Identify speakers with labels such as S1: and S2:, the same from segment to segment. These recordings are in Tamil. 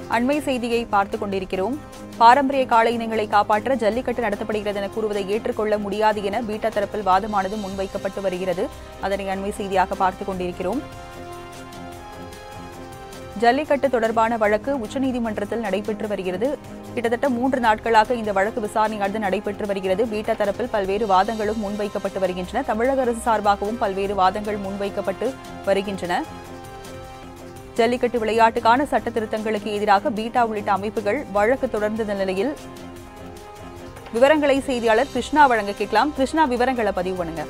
S1: அண்மை செய்தியை பார்த்துக் கொண்டிருக்கிறோம் பாரம்பரிய காளை இனங்களை காப்பாற்ற ஜல்லிக்கட்டு நடத்தப்படுகிறது என கூறுவதை ஏற்றுக்கொள்ள முடியாது என பீட்டா தரப்பில் வாதமானது முன்வைக்கப்பட்டு வருகிறது அதனை அண்மை செய்தியாக பார்த்துக் கொண்டிருக்கிறோம் ஜல்லிக்கட்டு தொடர்பான வழக்கு உச்சநீதிமன்றத்தில் நடைபெற்று வருகிறது கிட்டத்தட்ட மூன்று நாட்களாக இந்த வழக்கு விசாரணையானது நடைபெற்று வருகிறது பீட்டா தரப்பில் பல்வேறு வாதங்களும் முன்வைக்கப்பட்டு வருகின்றன தமிழக அரசு சார்பாகவும் பல்வேறு வாதங்கள் முன்வைக்கப்பட்டு வருகின்றன ஜல்லிக்கட்டு விளையாட்டுக்கான சட்ட திருத்தங்களுக்கு எதிராக பீட்டா உள்ளிட்ட அமைப்புகள் வழக்கு தொடர்ந்த நிலையில் விவரங்களை செய்தியாளர் கிருஷ்ணா வழங்க கேட்கலாம் கிருஷ்ணா விவரங்களை பதிவு பண்ணுங்க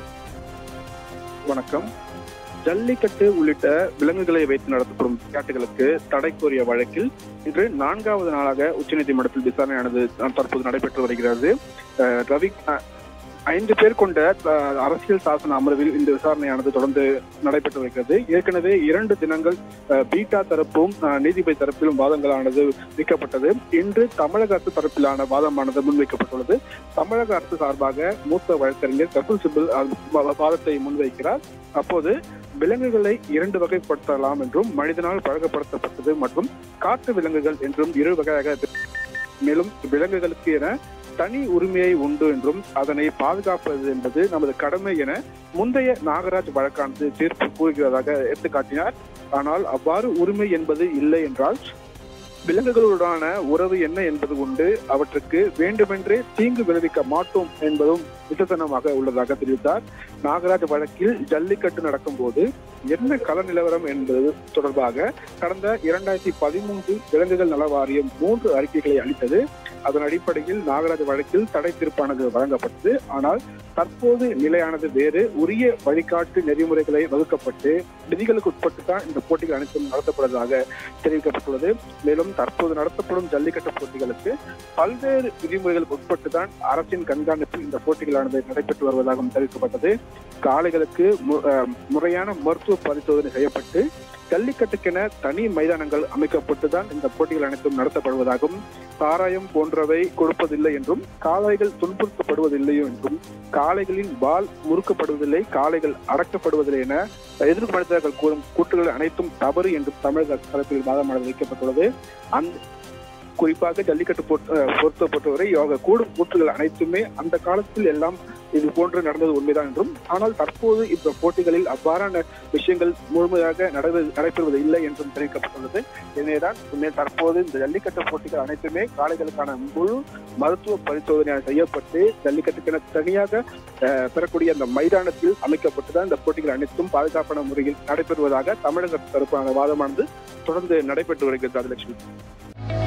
S2: வணக்கம் ஜல்லிக்கட்டு உள்ளிட்ட விலங்குகளை வைத்து நடத்தப்படும் விளையாட்டுகளுக்கு தடை கோரிய வழக்கில் இன்று நான்காவது நாளாக உச்சநீதிமன்றத்தில் விசாரணையானது தற்போது நடைபெற்று வருகிறது அஹ் ரவி அஹ் ஐந்து பேர் கொண்ட அஹ், அரசியல் சாசன அமர்வில் இந்த விசாரணையானது தொடர்ந்து நடைபெற்று வருகிறது ஏற்கனவே இரண்டு தினங்கள் அஹ், பீட்டா தரப்பும் அஹ், நீதிபதி தரப்பிலும் வாதங்களானது வைக்கப்பட்டது இன்று தமிழக அரசு தரப்பிலான வாதமானது முன்வைக்கப்பட்டுள்ளது தமிழக அரசு சார்பாக மூத்த வழக்கறிஞர் கபில் சிபில் அஹ், வா- வாதத்தை முன்வைக்கிறார் அப்போது விலங்குகளை இரண்டு வகைப்படுத்தலாம் என்றும் மனிதனால் பழக்கப்படுத்தப்பட்டது மற்றும் காட்டு விலங்குகள் என்றும் இரு வகையாக மேலும் விலங்குகளுக்கு என தனி உரிமையை உண்டு என்றும் அதனை பாதுகாப்பது என்பது நமது கடமை என முந்தைய நாகராஜ் வழக்கானது தீர்ப்பு கூறுகிறதாக எடுத்துக்காட்டினார் ஆனால் அவ்வாறு உரிமை என்பது இல்லை என்றால் விலங்குகளுடனான உறவு என்ன என்பது உண்டு அவற்றுக்கு வேண்டுமென்றே தீங்கு விளைவிக்க மாட்டோம் என்பதும் விசேஷனமாக உள்ளதாக தெரிவித்தார் நாகராஜ் வழக்கில் ஜல்லிக்கட்டு நடக்கும்போது என்ன கள நிலவரம் என்பது தொடர்பாக கடந்த இரண்டாயிரத்தி பதிமூன்று விலங்குகள் நல வாரியம் மூன்று அறிக்கைகளை அளித்தது அதன் அடிப்படையில் நாகராஜ் வழக்கில் தடை தீர்ப்பானது வழங்கப்பட்டது ஆனால் தற்போது நிலையானது வேறு உரிய வழிகாட்டு நெறிமுறைகளை வகுக்கப்பட்டு விதிகளுக்கு உட்பட்டு தான் இந்த போட்டிகள் அனைத்தும் நடத்தப்படுவதாக தெரிவிக்கப்பட்டுள்ளது மேலும் தற்போது நடத்தப்படும் ஜல்லிக்கட்டு போட்டிகளுக்கு பல்வேறு விதிமுறைகளுக்கு உட்பட்டு தான் அரசின் கண்காணிப்பில் இந்த போட்டிகளானது நடைபெற்று வருவதாகவும் தெரிவிக்கப்பட்டது காளைகளுக்கு மு- அஹ் முறையான மருத்துவ பரிசோதனை செய்யப்பட்டு ஜல்லிக்கட்டுக்கென தனி மைதானங்கள் அமைக்கப்பட்டு தான் இந்த போட்டிகள் அனைத்தும் நடத்தப்படுவதாகவும் சாராயம் போன்றவை கொடுப்பதில்லை என்றும் காளைகள் துன்புறுத்தப்படுவதில்லை என்றும் காளைகளின் வால் முறுக்கப்படுவதில்லை காளைகள் அடக்கப்படுவதில்லை என எதிர்ப்பு மனிதர்கள் கூறும் கூற்றுகள் அனைத்தும் தவறு என்றும் தமிழக தரப்பில் வாதமானது வைக்கப்பட்டுள்ளது அந்த குறிப்பாக ஜல்லிக்கட்டு பொறுத்த- அஹ் பொறுத்த பொறுத்தவரை யோக கூடும் கூற்றுகள் அனைத்துமே அந்த காலத்தில் எல்லாம் இது போன்று நடந்தது உண்மைதான் என்றும் ஆனால் தற்போது இந்த போட்டிகளில் அவ்வாறான விஷயங்கள் முழுமையாக நடவு- நடைபெறுவது இல்லை என்றும் தெரிவிக்கப்பட்டுள்ளது எனவேதான் உண்மை தற்போது இந்த ஜல்லிக்கட்டு போட்டிகள் அனைத்துமே காளைகளுக்கான முழு மருத்துவ பரிசோதனை செய்யப்பட்டு ஜல்லிக்கட்டுக்கென தனியாக அஹ், பெறக்கூடிய அந்த மைதானத்தில் அமைக்கப்பட்டுதான் இந்த போட்டிகள் அனைத்தும் பாதுகாப்பான முறையில் நடைபெறுவதாக தமிழக தரப்பான வாதமானது தொடர்ந்து நடைபெற்று வருகிறது ராஜலட்சுமி